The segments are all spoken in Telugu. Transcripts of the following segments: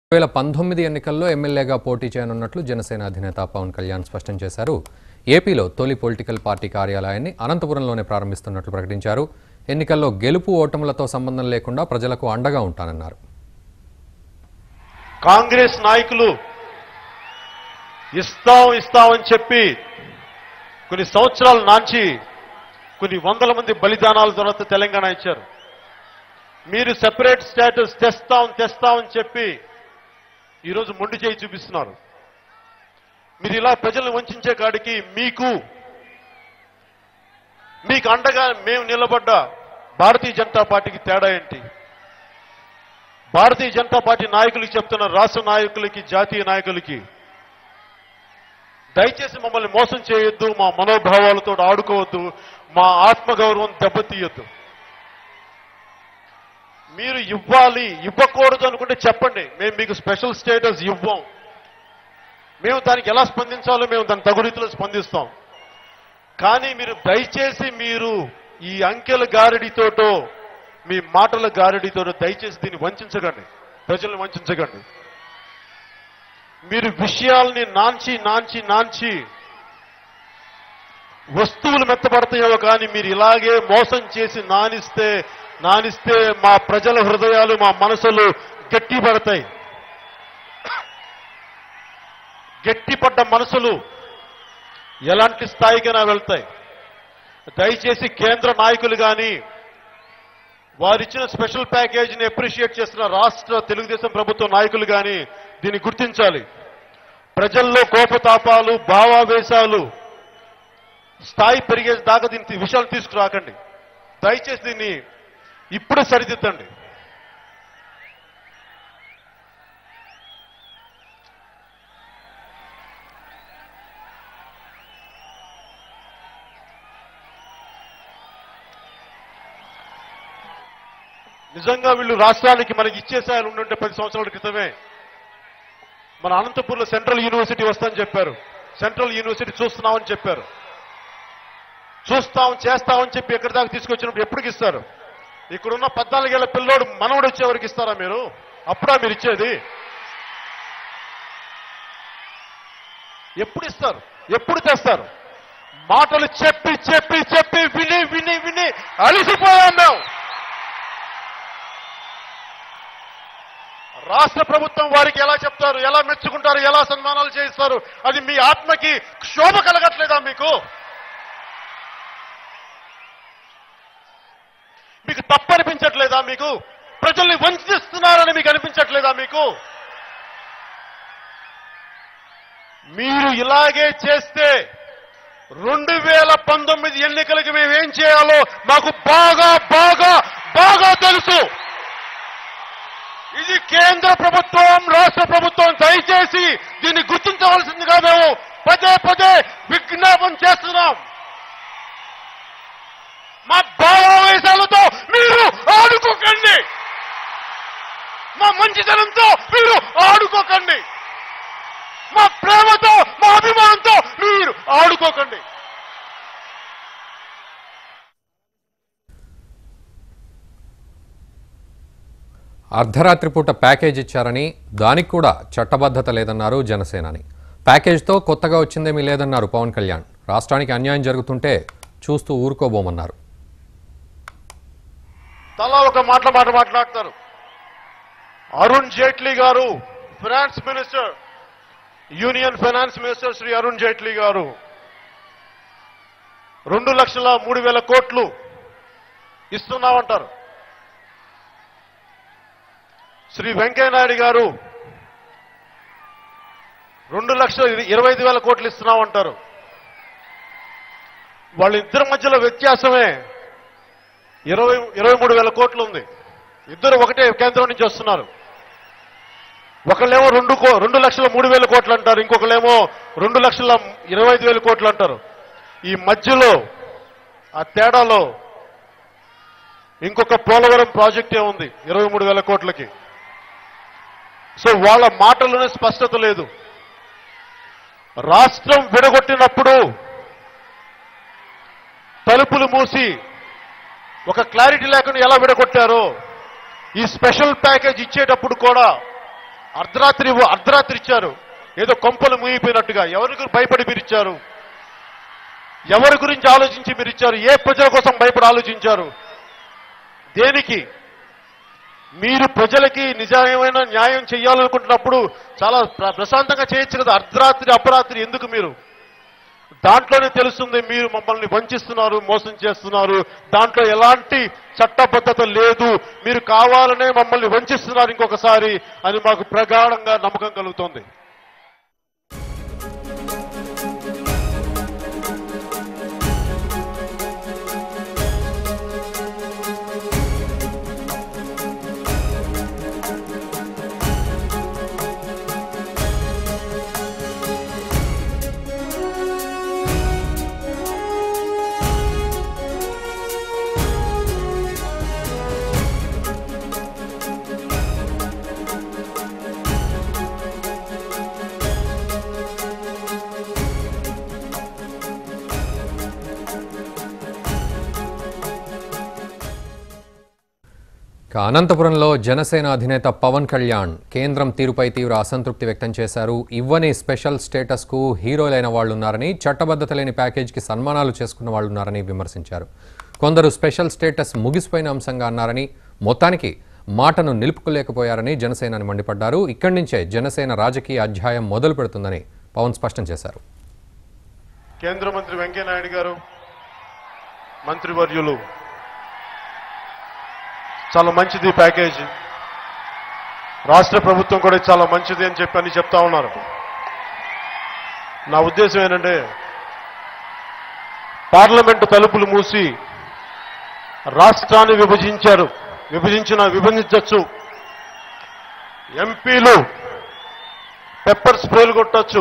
వేల పంతొమ్మిది ఎన్నికల్లో ఎమ్మెల్యేగా పోటీ చేయనున్నట్లు జనసేన అధినేత పవన్ కళ్యాణ్ స్పష్టం చేశారు ఏపీలో తొలి పొలిటికల్ పార్టీ కార్యాలయాన్ని అనంతపురంలోనే ప్రారంభిస్తున్నట్లు ప్రకటించారు ఎన్నికల్లో గెలుపు ఓటములతో సంబంధం లేకుండా ప్రజలకు అండగా ఉంటానన్నారు కాంగ్రెస్ నాయకులు ఇస్తాం ఇస్తామని చెప్పి కొన్ని సంవత్సరాలు నాంచి కొన్ని వందల మంది బలిదానాల తర్వాత తెలంగాణ ఇచ్చారు మీరు సెపరేట్ స్టేటస్ తెస్తాం తెస్తామని చెప్పి ఈరోజు మొండి చేయి చూపిస్తున్నారు మీరు ఇలా ప్రజలను వంచే కాడికి మీకు మీకు అండగా మేము నిలబడ్డ భారతీయ జనతా పార్టీకి తేడా ఏంటి భారతీయ జనతా పార్టీ నాయకులకి చెప్తున్న రాష్ట్ర నాయకులకి జాతీయ నాయకులకి దయచేసి మమ్మల్ని మోసం చేయొద్దు మా మనోభావాలతో ఆడుకోవద్దు మా ఆత్మగౌరవం దెబ్బతీయొద్దు మీరు ఇవ్వాలి ఇవ్వకూడదు అనుకుంటే చెప్పండి మేము మీకు స్పెషల్ స్టేటస్ ఇవ్వం మేము దానికి ఎలా స్పందించాలో మేము దాని తగు రీతిలో స్పందిస్తాం కానీ మీరు దయచేసి మీరు ఈ అంకెల గారడితోటో మీ మాటల గారడితోటో దయచేసి దీన్ని వంచకండి ప్రజల్ని వంచకండి మీరు విషయాల్ని నాంచి నాంచి నాంచి వస్తువులు మెత్తపడతాయో కానీ మీరు ఇలాగే మోసం చేసి నానిస్తే నానిస్తే మా ప్రజల హృదయాలు మా మనసులు గట్టిపడతాయి గట్టిపడ్డ మనసులు ఎలాంటి స్థాయికైనా వెళ్తాయి దయచేసి కేంద్ర నాయకులు కానీ వారిచ్చిన స్పెషల్ ప్యాకేజీని అప్రిషియేట్ చేస్తున్న రాష్ట్ర తెలుగుదేశం ప్రభుత్వ నాయకులు కానీ దీన్ని గుర్తించాలి ప్రజల్లో కోపతాపాలు భావావేశాలు స్థాయి పెరిగే దాకా దీని విషయాలు తీసుకురాకండి దయచేసి దీన్ని ఇప్పుడే సరిదిద్దండి నిజంగా వీళ్ళు రాష్ట్రానికి మనకి ఇచ్చేసాయాలు ఉండుంటే పది సంవత్సరాల క్రితమే మన అనంతపూర్లో సెంట్రల్ యూనివర్సిటీ వస్తుందని చెప్పారు సెంట్రల్ యూనివర్సిటీ చూస్తున్నామని చెప్పారు చూస్తాం చేస్తామని చెప్పి ఎక్కడి దాకా తీసుకొచ్చినప్పుడు ఎప్పటికి ఇస్తారు ఇక్కడున్న పద్నాలుగేళ్ల పిల్లోడు మనవడు వచ్చే వరకు ఇస్తారా మీరు అప్పుడా మీరు ఇచ్చేది ఎప్పుడు ఇస్తారు ఎప్పుడు తెస్తారు మాటలు చెప్పి చెప్పి చెప్పి విని విని విని అలిసిపోయాం మేము రాష్ట్ర ప్రభుత్వం వారికి ఎలా చెప్తారు ఎలా మెచ్చుకుంటారు ఎలా సన్మానాలు చేయిస్తారు అది మీ ఆత్మకి క్షోభ కలగట్లేదా మీకు మీకు తప్పనిపించట్లేదా మీకు ప్రజల్ని వంచిస్తున్నారని మీకు అనిపించట్లేదా మీకు మీరు ఇలాగే చేస్తే రెండు వేల పంతొమ్మిది ఎన్నికలకి మేము ఏం చేయాలో మాకు బాగా బాగా బాగా తెలుసు ఇది కేంద్ర ప్రభుత్వం రాష్ట్ర ప్రభుత్వం దయచేసి దీన్ని గుర్తించవలసిందిగా మేము పదే పదే విజ్ఞాపన చేస్తున్నాం మా భావావేశాలతో మీరు ఆడుకోకండి మా మంచితనంతో మీరు ఆడుకోకండి మా ప్రేమతో మా అభిమానంతో మీరు ఆడుకోకండి అర్ధరాత్రి పూట ప్యాకేజ్ ఇచ్చారని దానికి కూడా చట్టబద్ధత లేదన్నారు జనసేనాని ప్యాకేజ్తో కొత్తగా వచ్చిందేమీ లేదన్నారు పవన్ కళ్యాణ్ రాష్ట్రానికి అన్యాయం జరుగుతుంటే చూస్తూ ఊరుకోబోమన్నారు తలా ఒక మాటల మాట మాట్లాడతారు అరుణ్ జైట్లీ గారు finance minister union finance minister Shri Arun Jaitley గారు రెండు లక్షల మూడు వేల కోట్లు ఇస్తున్నామంటారు శ్రీ వెంకయ్యనాయుడు గారు రెండు లక్షల ఇరవై ఐదు వేల కోట్లు ఇస్తున్నామంటారు వాళ్ళిద్దరి మధ్యలో వ్యత్యాసమే ఇరవై ఇరవై మూడు వేల కోట్లు ఉంది ఇద్దరు ఒకటే కేంద్రం నుంచి వస్తున్నారు ఒకళ్ళేమో రెండు కో రెండు లక్షల మూడు వేల కోట్లు అంటారు ఇంకొకళ్ళేమో రెండు లక్షల ఇరవై ఐదు వేల కోట్లు అంటారు ఈ మధ్యలో ఆ తేడాలో ఇంకొక పోలవరం ప్రాజెక్టే ఉంది ఇరవై మూడు వేల కోట్లకి సో వాళ్ళ మాటల్లోనే స్పష్టత లేదు రాష్ట్రం విడగొట్టినప్పుడు తలుపులు మూసి ఒక క్లారిటీ లేకుండా ఎలా విడగొట్టారో ఈ స్పెషల్ ప్యాకేజ్ ఇచ్చేటప్పుడు కూడా అర్ధరాత్రి అర్ధరాత్రి ఇచ్చారు ఏదో కొంపలు ముగిపోయినట్టుగా ఎవరికి భయపడి మీరు ఇచ్చారు ఎవరి గురించి ఆలోచించి మీరు ఇచ్చారు ఏ ప్రజల కోసం భయపడి ఆలోచించారు దేనికి మీరు ప్రజలకి నిజమైన న్యాయం చేయాలనుకుంటున్నప్పుడు చాలా ప్ర- ప్రశాంతంగా చేయొచ్చు కదా అర్ధరాత్రి అపరాత్రి ఎందుకు మీరు దాంట్లోనే తెలుస్తుంది మీరు మమ్మల్ని వంచిస్తున్నారు మోసం చేస్తున్నారు దాంట్లో ఎలాంటి చట్టబద్ధత లేదు మీరు కావాలనే మమ్మల్ని వంచిస్తున్నారు ఇంకొకసారి అని మాకు ప్రగాఢంగా నమ్మకం కలుగుతోంది ఇక అనంతపురంలో జనసేన అధినేత పవన్ కళ్యాణ్ కేంద్రం తీరుపై తీవ్ర అసంతృప్తి వ్యక్తం చేశారు ఇవ్వని స్పెషల్ స్టేటస్కు హీరోలైన వాళ్ళున్నారని చట్టబద్ధత లేని ప్యాకేజీకి సన్మానాలు చేసుకున్న వాళ్ళున్నారని విమర్శించారు కొందరు స్పెషల్ స్టేటస్ ముగిసిపోయిన అంశంగా అన్నారని మొత్తానికి మాటను నిలుపుకోలేకపోయారని జనసేనని మండిపడ్డారు ఇక్కడి నుంచే జనసేన రాజకీయ అధ్యాయం మొదలు పెడుతుందని పవన్ స్పష్టం చేశారు కేంద్ర మంత్రి వెంకయ్యనాయుడు గారు మంత్రివర్యులు చాలా మంచిది ప్యాకేజ్ రాష్ట్ర ప్రభుత్వం కూడా చాలా మంచిది అని చెప్పి అని చెప్తా ఉన్నారు నా ఉద్దేశం ఏంటంటే పార్లమెంటు తలుపులు మూసి రాష్ట్రాన్ని విభజించారు విభజించిన విభజించవచ్చు ఎంపీలు పెప్పర్ స్ప్రేలు కొట్టొచ్చు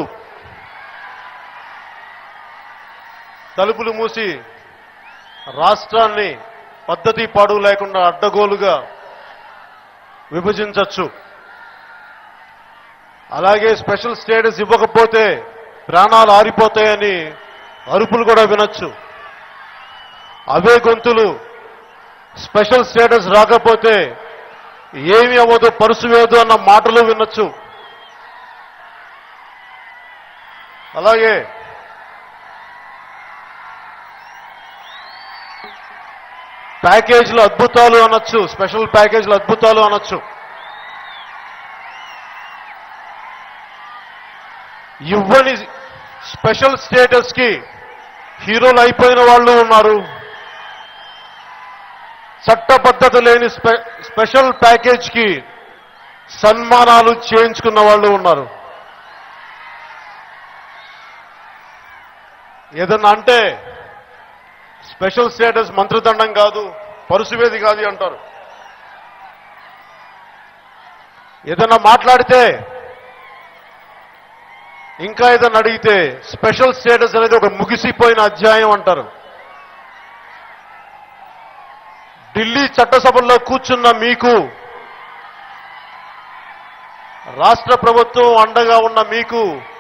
తలుపులు మూసి రాష్ట్రాన్ని పద్ధతి పాడు లేకుండా అడ్డగోలుగా విభజించవచ్చు అలాగే స్పెషల్ స్టేటస్ ఇవ్వకపోతే ప్రాణాలు ఆరిపోతాయని అరుపులు కూడా వినొచ్చు అవే గొంతులు స్పెషల్ స్టేటస్ రాకపోతే ఏమి అవ్వదు పరుసు వేదు అన్న మాటలు వినొచ్చు అలాగే ప్యాకేజీలు అద్భుతాలు అనొచ్చు స్పెషల్ ప్యాకేజీలు అద్భుతాలు అనొచ్చు ఇవ్వని స్పెషల్ స్టేటస్ కి హీరోలు అయిపోయిన వాళ్ళు ఉన్నారు చట్టబద్ధత లేని స్పె- స్పెషల్ ప్యాకేజ్ కి సన్మానాలు చేయించుకున్న వాళ్ళు ఉన్నారు ఏదన్నా అంటే స్పెషల్ స్టేటస్ మంత్రిదండం కాదు పరుసువేది కాదు అంటారు ఏదన్నా మాట్లాడితే ఇంకా ఏదన్నా అడిగితే స్పెషల్ స్టేటస్ అనేది ఒక ముగిసిపోయిన అధ్యాయం అంటారు ఢిల్లీ చట్టసభల్లో కూర్చున్న మీకు రాష్ట్ర ప్రభుత్వం అండగా ఉన్న మీకు